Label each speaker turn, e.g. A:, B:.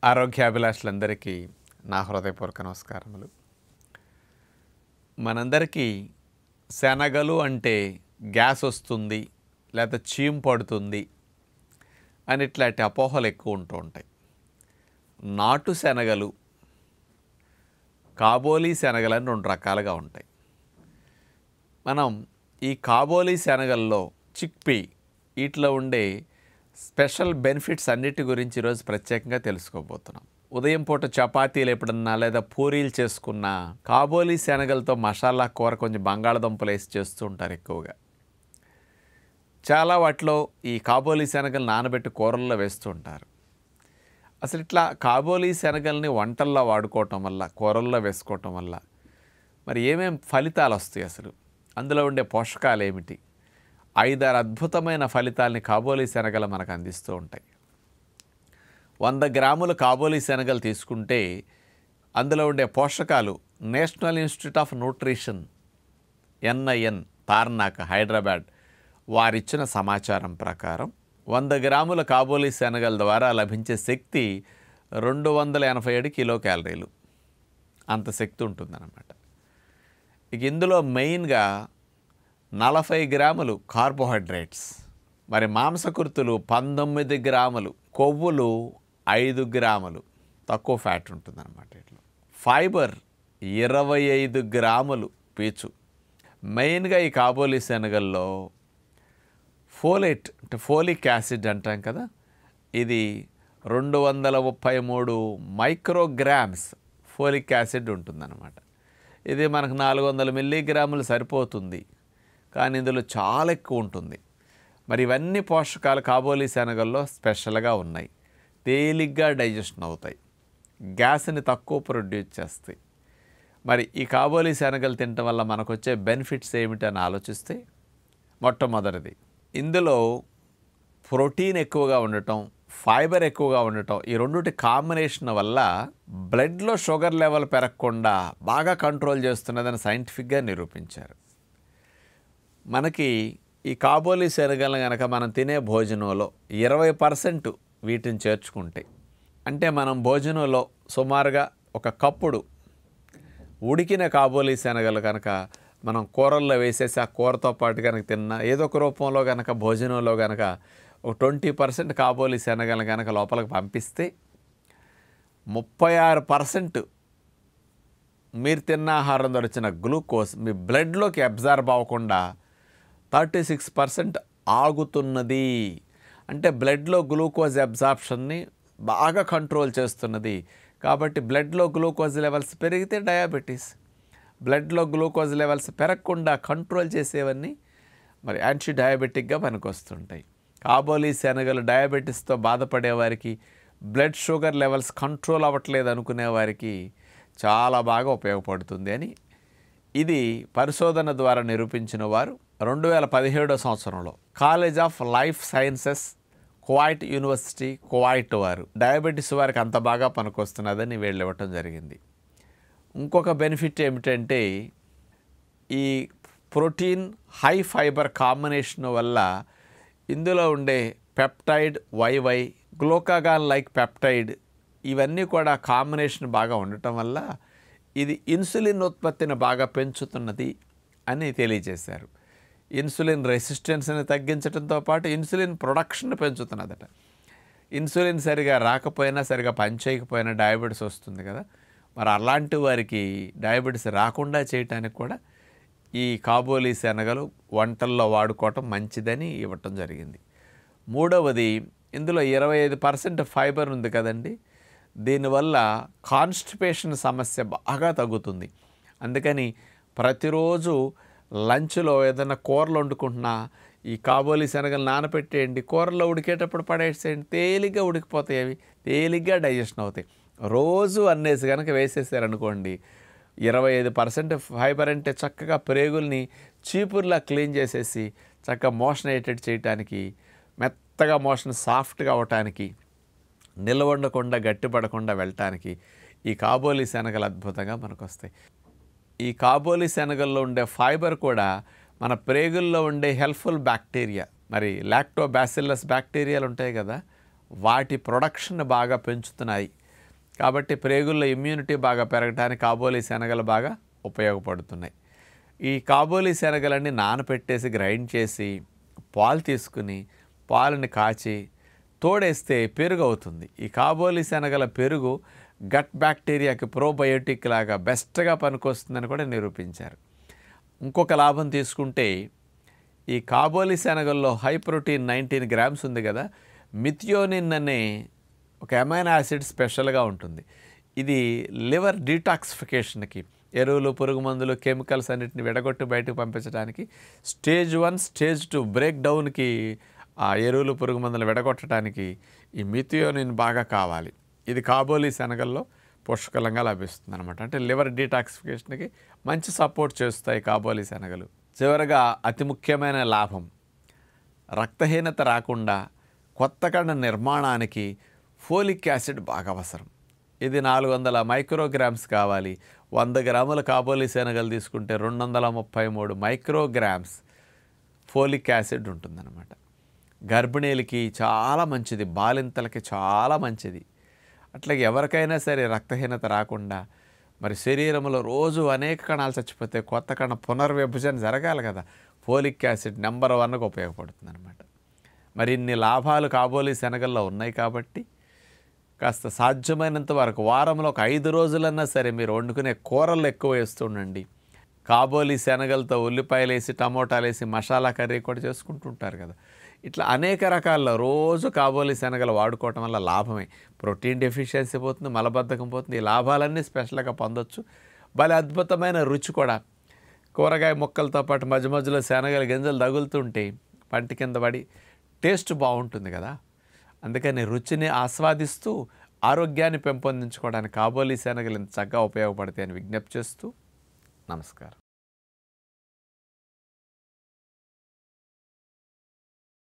A: ఆరోగ్యాభిలాషులందరికీ నా హృదయపూర్వక నమస్కారములు మనందరికీ శనగలు అంటే గ్యాస్ వస్తుంది లేకపోతే చీమ్ పడుతుంది అని ఇట్లాంటి అపోహలు ఎక్కువ ఉంటూ ఉంటాయి నాటు శనగలు కాబోలీ శనగలు అని రెండు రకాలుగా ఉంటాయి మనం ఈ కాబోలీ శనగల్లో చిక్పీ వీటిలో ఉండే స్పెషల్ బెనిఫిట్స్ అన్నిటి గురించి ఈరోజు ప్రత్యేకంగా తెలుసుకోబోతున్నాం ఉదయం పూట చపాతీలు ఎప్పుడన్నా లేదా పూరీలు చేసుకున్న కాబోలీ శనగలతో మసాలా కూర కొంచెం బంగాళదుంపలు వేసి చేస్తూ ఉంటారు ఎక్కువగా చాలా వాటిలో ఈ కాబోలీ శనగలు నానబెట్టి కూరల్లో వేస్తూ ఉంటారు అసలు ఇట్లా కాబోలీ శనగల్ని వంటల్లో వాడుకోవటం వల్ల కూరల్లో వేసుకోవటం వల్ల మరి ఏమేం ఫలితాలు వస్తాయి అసలు అందులో ఉండే పోషకాలు ఏమిటి ఐదారు అద్భుతమైన ఫలితాల్ని కాబోలీ శనగలు మనకు అందిస్తూ ఉంటాయి వంద గ్రాముల కాబోలీ శనగలు తీసుకుంటే అందులో ఉండే పోషకాలు national institute of nutrition NIN Tarnaka Hyderabad వారిచ్చిన సమాచారం ప్రకారం వంద గ్రాముల కాబోలీ శనగల ద్వారా లభించే శక్తి రెండు వందల ఎనభై ఏడు కిలో క్యాలరీలు అంత శక్తి ఉంటుందన్నమాట ఇక ఇందులో మెయిన్గా నలభై గ్రాములు కార్బోహైడ్రేట్స్ మరి మాంసకృతులు పంతొమ్మిది గ్రాములు కొవ్వులు ఐదు గ్రాములు తక్కువ ఫ్యాట్ ఉంటుందన్నమాట ఇట్లా ఫైబర్ ఇరవై ఐదు గ్రాములు పీచు మెయిన్గా ఈ కాబోలీ శనగల్లో ఫోలేట్ అంటే ఫోలిక్ యాసిడ్ అంటాం కదా ఇది రెండు వందల ముప్పై మూడు మైక్రోగ్రామ్స్ ఫోలిక్ యాసిడ్ ఉంటుందన్నమాట ఇది మనకు నాలుగు వందల మిల్లీగ్రాములు సరిపోతుంది కానీ ఇందులో చాలా ఎక్కువ ఉంటుంది మరి ఇవన్నీ పోషకాలు కాబోలీ శనగల్లో స్పెషల్గా ఉన్నాయి తేలిగ్గా డైజెషన్ అవుతాయి గ్యాస్ని తక్కువ ప్రొడ్యూస్ చేస్తాయి మరి ఈ కాబోలీ శనగలు తినటం వల్ల మనకు వచ్చే బెనిఫిట్స్ ఏమిటి అని ఆలోచిస్తే మొట్టమొదటిది ఇందులో ప్రోటీన్ ఎక్కువగా ఉండటం ఫైబర్ ఎక్కువగా ఉండటం ఈ రెండుటి కాంబినేషన్ వల్ల బ్లడ్లో షుగర్ లెవెల్ పెరగకుండా బాగా కంట్రోల్ చేస్తున్నదని సైంటిఫిక్గా నిరూపించారు మనకి ఈ కాబోలీ శనగలను కనుక మనం తినే భోజనంలో ఇరవై పర్సెంట్ వీటిని చేర్చుకుంటే అంటే మనం భోజనంలో సుమారుగా ఒక కప్పుడు ఉడికిన కాబోలీ శనగలు కనుక మనం కూరల్లో వేసేసి ఆ కూరతో పాటు కనుక తిన్నా ఏదో ఒక రూపంలో కనుక భోజనంలో కనుక ఒక ట్వంటీ పర్సెంట్ కాబోలీ శనగలు కనుక లోపలికి పంపిస్తే ముప్పై ఆరు పర్సెంట్ మీరు తిన్న ఆహారం ద్వారా వచ్చిన గ్లూకోజ్ మీ బ్లడ్లోకి అబ్జర్వ్ అవ్వకుండా థర్టీ సిక్స్ పర్సెంట్ ఆగుతున్నది అంటే బ్లడ్లో గ్లూకోజ్ అబ్జార్ప్షన్ని బాగా కంట్రోల్ చేస్తున్నది కాబట్టి బ్లడ్లో గ్లూకోజ్ లెవెల్స్ పెరిగితే డయాబెటీస్ బ్లడ్లో గ్లూకోజ్ లెవెల్స్ పెరగకుండా కంట్రోల్ చేసేవన్నీ మరి యాంటీ డయాబెటిక్గా పనికొస్తుంటాయి కాబోలీ శనగలు డయాబెటీస్తో బాధపడే వారికి బ్లడ్ షుగర్ లెవెల్స్ కంట్రోల్ అవ్వట్లేదు అనుకునే వారికి చాలా బాగా ఉపయోగపడుతుంది అని ఇది పరిశోధన ద్వారా నిరూపించిన వారు రెండు వేల పదిహేడో సంవత్సరంలో college of life sciences Kuwait university Kuwait వారు డయాబెటీస్ వారికి అంత బాగా పనికొస్తున్నదని వీళ్ళు ఇవ్వటం జరిగింది ఇంకొక బెనిఫిట్ ఏమిటంటే ఈ ప్రోటీన్ హై ఫైబర్ కాంబినేషన్ వల్ల ఇందులో ఉండే peptide YY glucagon like peptide ఇవన్నీ కూడా కాంబినేషన్ బాగా ఉండటం వల్ల ఇది ఇన్సులిన్ ఉత్పత్తిని బాగా పెంచుతున్నది అని తెలియజేశారు ఇన్సులిన్ రెసిస్టెన్స్ని తగ్గించడంతో పాటు ఇన్సులిన్ ప్రొడక్షన్ పెంచుతున్నదట ఇన్సులిన్ సరిగా రాకపోయినా సరిగా పనిచేయకపోయినా డయాబెటీస్ వస్తుంది కదా మరి అలాంటి వారికి డయాబెటీస్ రాకుండా చేయటానికి కూడా ఈ కాబోలీ శనగలు వంటల్లో వాడుకోవటం మంచిదని ఇవ్వటం జరిగింది మూడవది ఇందులో ఇరవై ఐదు పర్సెంట్ ఫైబర్ ఉంది కదండి దీనివల్ల కాన్స్టిపేషన్ సమస్య బాగా తగ్గుతుంది అందుకని ప్రతిరోజు లంచ్లో ఏదైనా కూరలు వండుకుంటున్నా ఈ కాబోలి శనగలు నానపెట్టేయండి కూరలో ఉడికేటప్పుడు పడేసేయండి తేలిగ్గా ఉడికిపోతాయి అవి తేలిగ్గా డైజెషన్ అవుతాయి రోజు అన్నేసి కనుక వేసేసారనుకోండి ఇరవై ఐదు పర్సెంట్ ఫైబర్ అంటే చక్కగా ప్రేగుల్ని చీపుర్లా క్లీన్ చేసేసి చక్కగా మోషన్ అయ్యేటట్టు చేయటానికి మెత్తగా మోషన్ సాఫ్ట్గా అవటానికి నిలవండకుండా గట్టిపడకుండా వెళ్ళటానికి ఈ కాబోలి శనగలు అద్భుతంగా మనకు వస్తాయి ఈ కాబోలి శనగల్లో ఉండే ఫైబర్ కూడా మన ప్రేగుల్లో ఉండే హెల్ప్ఫుల్ బ్యాక్టీరియా మరి లాక్టోబాసిల్లస్ బ్యాక్టీరియాలు ఉంటాయి కదా వాటి ప్రొడక్షన్ బాగా పెంచుతున్నాయి కాబట్టి ప్రేగుల్లో ఇమ్యూనిటీ బాగా పెరగడానికి కాబోలి శనగలు బాగా ఉపయోగపడుతున్నాయి ఈ కాబోలి శనగలన్నీ నానపెట్టేసి గ్రైండ్ చేసి పాలు తీసుకుని పాలని కాచి తోడేస్తే పెరుగు అవుతుంది ఈ కాబోలి శనగల పెరుగు గట్ బ్యాక్టీరియాకి ప్రోబయోటిక్ లాగా బెస్ట్గా పనికొస్తుందని కూడా నిరూపించారు ఇంకొక లాభం తీసుకుంటే ఈ కాబోలి శనగల్లో హై ప్రోటీన్ నైన్టీన్ గ్రామ్స్ ఉంది కదా మిథియోనిన్ అనే ఒక అమైనో యాసిడ్ స్పెషల్గా ఉంటుంది ఇది లివర్ డీటాక్సిఫికేషన్కి ఎరువులు పురుగు మందులు కెమికల్స్ అన్నిటిని విడగొట్టి బయటకు పంపించడానికి stage one stage two break డౌన్కి ఆ ఎరువులు పురుగు మందులు విడగొట్టడానికి ఈ మిథియోనిన్ బాగా కావాలి ఇది కాబోలి శనగల్లో పుష్కలంగా లభిస్తుంది అనమాట అంటే లివర్ డీటాక్సిఫికేషన్కి మంచి సపోర్ట్ చేస్తాయి కాబోలి శనగలు చివరగా అతి ముఖ్యమైన లాభం రక్తహీనత రాకుండా కొత్త కండ నిర్మాణానికి ఫోలిక్ యాసిడ్ బాగా అవసరం ఇది నాలుగు వందల మైక్రోగ్రామ్స్ కావాలి వంద గ్రాముల కాబోలి శనగలు తీసుకుంటే రెండు వందల ముప్పై మూడు మైక్రోగ్రామ్స్ ఫోలిక్ యాసిడ్ ఉంటుందన్నమాట గర్భిణీలకి చాలా మంచిది బాలింతలకి చాలా మంచిది అట్లాగే ఎవరికైనా సరే రక్తహీనత రాకుండా మరి శరీరంలో రోజు అనేక కణాలు చచ్చిపోతే కొత్త కణ పునర్విభజన జరగాలి కదా ఫోలిక్ యాసిడ్ నెంబర్ వన్కి ఉపయోగపడుతుంది అనమాట మరి ఇన్ని లాభాలు కాబోలి శనగల్లో ఉన్నాయి కాబట్టి కాస్త సాధ్యమైనంత వరకు వారంలో ఒక ఐదు రోజులన్నా సరే మీరు వండుకునే కూరలు ఎక్కువ వేస్తుండండి కాబోలి శనగలతో ఉల్లిపాయలు వేసి టమోటాలు వేసి మసాలా కర్రీ కూడా చేసుకుంటుంటారు కదా ఇట్లా అనేక రకాల రోజు కాబోలి శనగలు వాడుకోవటం వల్ల లాభమే ప్రోటీన్ డెఫిషియన్సీ పోతుంది మలబద్ధకం పోతుంది ఈ లాభాలన్నీ స్పెషల్గా పొందొచ్చు భలే అద్భుతమైన రుచి కూడా కూరగాయ ముక్కలతో పాటు మధ్య మధ్యలో శనగల గింజలు తగులుతుంటే పంటి కింద పడి టేస్ట్ బాగుంటుంది కదా అందుకని రుచిని ఆస్వాదిస్తూ ఆరోగ్యాన్ని పెంపొందించుకోవడానికి కాబోలి శనగలు ఇంత చక్కగా ఉపయోగపడతాయని విజ్ఞప్తి చేస్తూ నమస్కారం